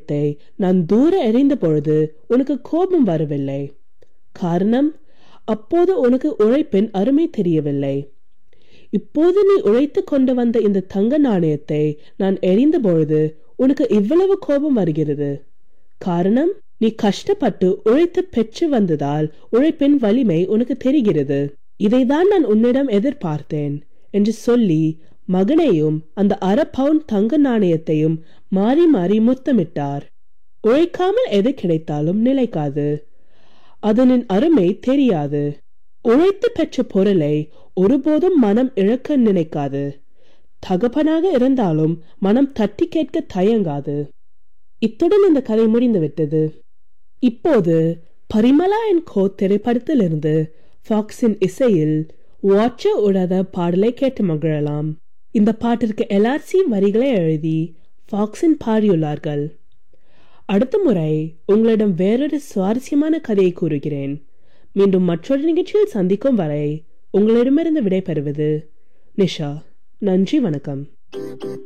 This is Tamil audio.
நாணயத்தை நான் தூர எறிந்த பொழுது உனக்கு கோபம் வரவில்லை காரணம் அப்போது உனக்கு உழைப்பின் அருமை தெரியவில்லை இப்போது நீ உழைத்து கொண்டு வந்த இந்த தங்க நாணயத்தை நான் எறிந்த பொழுது உனக்கு இவ்வளவு கோபம் வருகிறது காரணம் நீ கஷ்டப்பட்டு உழைத்து பெற்று வந்ததால் உழைப்பின் வலிமை உனக்கு தெரிகிறது இதைதான் நான் உன்னிடம் எதிர்பார்த்தேன் என்று சொல்லி மகனையும் அந்த அரை பவுண்ட் தங்க நாணயத்தையும் மாறி மாறி முத்தமிட்டார் உழைக்காமல் எது கிடைத்தாலும் நிலைக்காது அதனின் அருமை தெரியாது உழைத்து பெற்ற பொருளை ஒருபோதும் மனம் இழக்க நினைக்காது தகப்பனாக இருந்தாலும் மனம் தட்டி கேட்க தயங்காது இத்துடன் இந்த கதை முடிந்துவிட்டது இப்போது பரிமலா என் கோ திரைப்படத்திலிருந்து ஃபாக்ஸின் இசையில் வாட்ச உடாத பாடலை கேட்டு மகிழலாம் இந்த பாட்டிற்கு எல்ஆர்சி வரிகளை எழுதி ஃபாக்ஸின் பாடியுள்ளார்கள் அடுத்த முறை உங்களிடம் வேறொரு சுவாரஸ்யமான கதையை கூறுகிறேன் மீண்டும் மற்றொரு நிகழ்ச்சியில் சந்திக்கும் வரை உங்களிடமிருந்து விடைபெறுவது நிஷா நன்றி வணக்கம்